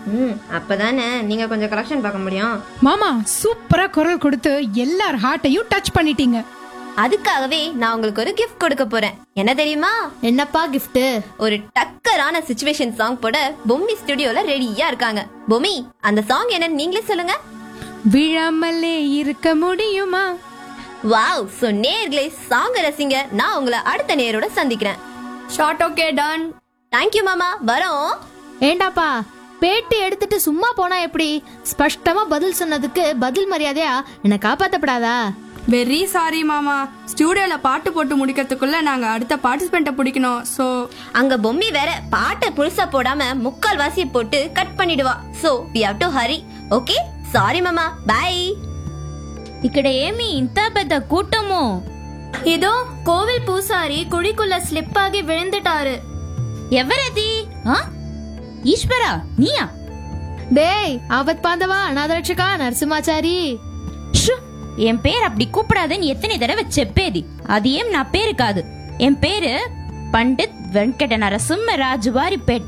ம் அப்பதானே நீங்க கொஞ்சம் கலெக்ஷன் பார்க்க முடியும் மாமா சூப்பரா குரல் கொடுத்து எல்லார் ஹார்ட்டையும் டச் பண்ணிட்டீங்க அதுக்காகவே நான் உங்களுக்கு ஒரு gift கொடுக்க போறேன் என்ன தெரியுமா என்னப்பா gift ஒரு டக்கரான சுச்சுவேஷன் சாங் போட பொம்மி ஸ்டுடியோல ரெடியா இருக்காங்க பொம்மி அந்த சாங் என்னன்னு நீங்களே சொல்லுங்க விழாமலே இருக்க முடியுமா வாவ் சோ நேர்களே சாங் ரசிங்க நான் உங்களை அடுத்த நேரோட சந்திக்கிறேன் ஷார்ட் ஓகே டன் தேங்க்யூ மாமா வரோம் ஏண்டாப்பா பேட்டி எடுத்துட்டு சும்மா போனா எப்படி ஸ்பஷ்டமா பதில் சொன்னதுக்கு பதில் மரியாதையா என்ன காப்பாத்தப்படாதா வெரி சாரி மாமா ஸ்டூடியோல பாட்டு போட்டு முடிக்கிறதுக்குள்ள நாங்க அடுத்த பார்ட்டிசிபெண்ட்டை பிடிக்கணும் ஸோ அங்க பொம்மி வேற பாட்டை புதுசா போடாம முக்கால் வாசியை போட்டு கட் பண்ணிடுவா so we have to Hari okay sorry மாமா பை ఇక్కడ ఏమి ఇంత పెద్ద కూటము இதோ கோவில் பூசாரி குழிக்குள்ள ஸ்லிப் ஆகி விழுந்துட்டாரு ఎవరది ఆ? ఈశ్వరా నీయా டேய் ஆபத் பாந்தவா அநாதரட்சகா நரசிம்மாச்சாரி షు ఎం పేరు అప్పుడు కూపడాదని ఎత్తని తడవ చెప్పేది అది ఏం నా పేరు కాదు ఎం పేరు పండిత్ వెంకట నరసింహరాజు వారి పేట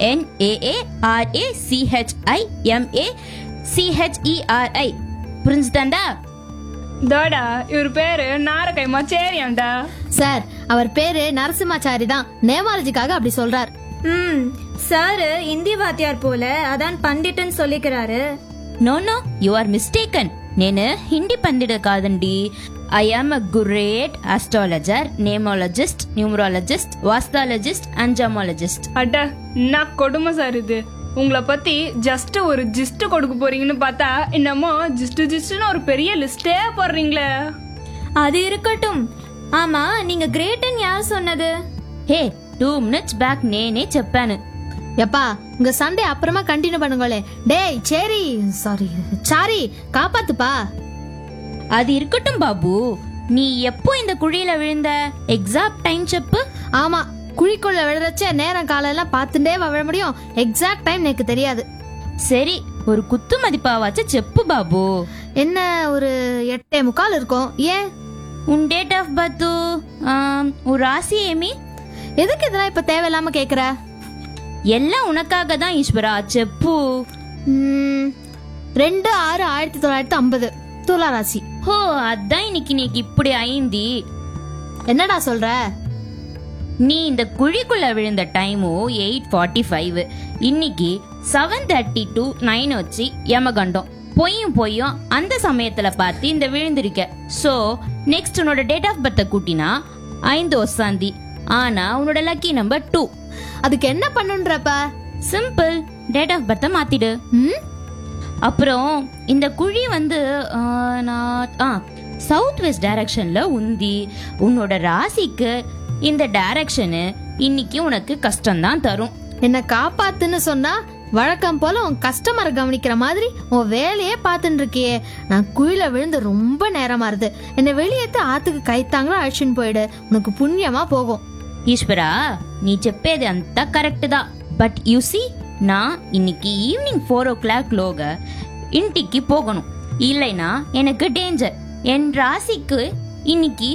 ఎన్ఏఏఆర్ఏ సిహెచ్ఐ ఎంఏ సిహెచ్ఈఆర్ఐ புரிஞ்சுதாண்டா தோடா இவர் பேரு நாரகை மச்சேரியம்டா சார் அவர் பேரு நரசிம்மாச்சாரி தான் நேமாலஜிக்காக அப்படி சொல்றார் ம் சார் இந்தி வாத்தியார் போல அதான் பண்டிட்னு சொல்லிக்கிறாரு no no you are mistaken నేను హిందీ పండిత కాదండి I am a great astrologer nameologist numerologist vastulogist and gemologist அட என்ன கொடுமை சார் இது உங்களை பத்தி ஜஸ்ட் ஒரு ஜிஸ்ட் கொடுக்க போறீங்கன்னு பார்த்தா என்னமோ ஜிஸ்ட் ஜிஸ்ட்னு ஒரு பெரிய லிஸ்டே போடுறீங்களே அது இருக்கட்டும் ஆமா நீங்க கிரேட்டன் யார் சொன்னது హే టూ మినిట్స్ బ్యాక్ నేనే చెప్పాను எப்பா உங்க சண்டே அப்புறமா கண்டினியூ பண்ணுங்களே டேய் சரி சாரி சாரி காப்பாத்துப்பா అది இருக்கட்டும் பாபு நீ எப்போ இந்த குழியில விழுந்த எக்ஸாக்ட் டைம் செப்பு ஆமா குழிக்குள்ள விழுறச்ச நேரம் காலையெல்லாம் பார்த்துட்டே விழ முடியும் எக்ஸாக்ட் டைம் எனக்கு தெரியாது சரி ஒரு குத்து மதிப்பாவாச்சு செப்பு பாபு என்ன ஒரு எட்டே முக்கால் இருக்கும் ஏன் உன் டேட் ஆஃப் பர்த் உன் ராசி ஏமி எதுக்கு இதெல்லாம் இப்ப தேவையில்லாம கேக்குற எல்லாம் உனக்காக தான் ஈஸ்வரா செப்பு ம், ரெண்டு ஆறு ஆயிரத்தி தொள்ளாயிரத்தி ஐம்பது துலா ராசி ஹோ அதான் இன்னைக்கு நீக்கு இப்படி ஐந்தி என்னடா சொல்ற நீ இந்த குழிக்குள்ள விழுந்த டைமும் எயிட் ஃபார்ட்டி ஃபைவ் இன்னைக்கு செவன் தேர்ட்டி டு நைன் வச்சு யமகண்டம் பொய்யும் பொய்யும் அந்த சமயத்துல பார்த்து இந்த விழுந்திருக்க சோ நெக்ஸ்ட் உன்னோட டேட் ஆஃப் பர்த்தை கூட்டினா ஐந்து ஒசாந்தி ஆனா உன்னோட லக்கி நம்பர் டூ அதுக்கு என்ன பண்ணுன்றப்ப சிம்பிள் டேட் ஆஃப் பர்த்தை மாத்திடு ம் அப்புறம் இந்த குழி வந்து ஆ, நான் ஆ சவுத் வெஸ்ட் டைரக்ஷன்ல உந்தி உன்னோட ராசிக்கு இந்த டைரக்ஷனு இன்னைக்கு உனக்கு கஷ்டம்தான் தரும் என்ன காப்பாத்துன்னு சொன்னா வழக்கம் போல உன் கஸ்டமரை கவனிக்கிற மாதிரி உன் வேலையே பார்த்துட்டு இருக்கியே நான் குழியில விழுந்து ரொம்ப நேரமா இருது என்னை வெளியேத்து ஆத்துக்கு கைத்தாங்களா அழிச்சுன்னு போயிடு உனக்கு புண்ணியமா போகும் ఈశ్వరా నీ చెప్పేది అంతా correct the but you see నా இன்னைக்கு ஈவினிங் ஃபோர் ஓ கிளாக் லோக ఇంటికి போகணும் இல்லைனா எனக்கு டேஞ்சர் என் ராசிக்கு இன்னைக்கு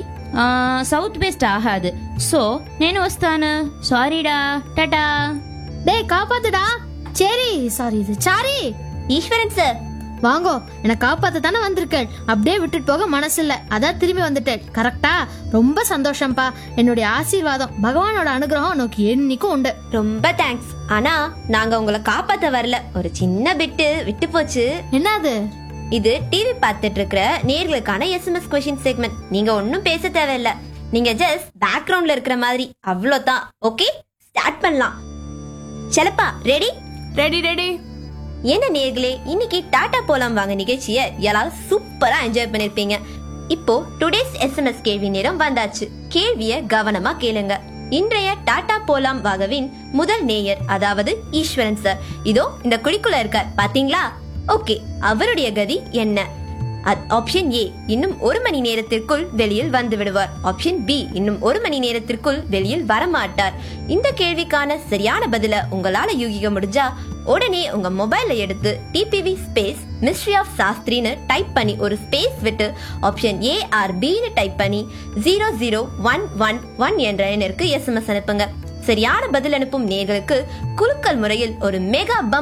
సౌత్ వెస్ట్ ఆహాదు సో నేను వస్తాను సారీడా టాటా டேய் காப்பாத்துடா சரி சாரி இது சாரி ஈஸ்வரன் சார் வாங்கோ என்னை காப்பாத்த தானே வந்திருக்கேன் அப்படியே விட்டுட்டு போக மனசு இல்ல அதான் திரும்பி வந்துட்டேன் கரெக்டா ரொம்ப சந்தோஷம்ப்பா என்னுடைய ஆசீர்வாதம் பகவானோட அனுகிரகம் உனக்கு என்னைக்கும் உண்டு ரொம்ப தேங்க்ஸ் ஆனா நாங்க உங்களை காப்பாத்த வரல ஒரு சின்ன பிட்டு விட்டு போச்சு என்னது இது டிவி பார்த்துட்டு இருக்கிற நேர்களுக்கான எஸ்எம்எஸ் கொஷின் செக்மெண்ட் நீங்க ஒன்னும் பேச தேவையில்ல நீங்க ஜஸ்ட் பேக்ரவுண்ட்ல இருக்கிற மாதிரி அவ்வளோதான் ஓகே ஸ்டார்ட் பண்ணலாம் செலப்பா ரெடி ரெடி ரெடி என்ன நேர்களே இன்னைக்கு டாடா போலாம் வாங்க நிகழ்ச்சியை எல்லாரும் சூப்பரா என்ஜாய் பண்ணிருப்பீங்க இப்போ டுடேஸ் எஸ்எம்எஸ் கேள்வி நேரம் வந்தாச்சு கேள்விய கவனமா கேளுங்க இன்றைய டாடா போலாம் வாகவின் முதல் நேயர் அதாவது ஈஸ்வரன் சார் இதோ இந்த குழிக்குள்ள இருக்கார் பாத்தீங்களா ஓகே அவருடைய கதி என்ன ஆப்ஷன் ஏ இன்னும் ஒரு மணி நேரத்திற்குள் வெளியில் வந்து விடுவார் ஆப்ஷன் பி இன்னும் ஒரு மணி நேரத்திற்குள் வெளியில் வரமாட்டார் இந்த கேள்விக்கான சரியான பதில உங்களால யூகிக்க முடிஞ்சா உடனே உங்க மொபைலை எடுத்து டிபிவி ஸ்பேஸ் மிஸ்ட்ரி ஆஃப் சாஸ்திரின்னு டைப் பண்ணி ஒரு ஸ்பேஸ் விட்டு ஆப்ஷன் ஏ ஆர் பின்னு டைப் பண்ணி zero zero one one one என்ற எண்ணிற்கு எஸ்எம்எஸ் அனுப்புங்க சரியான பதில் அனுப்பும் நேர்களுக்கு குலுக்கல் முறையில் ஒரு மெகா பம்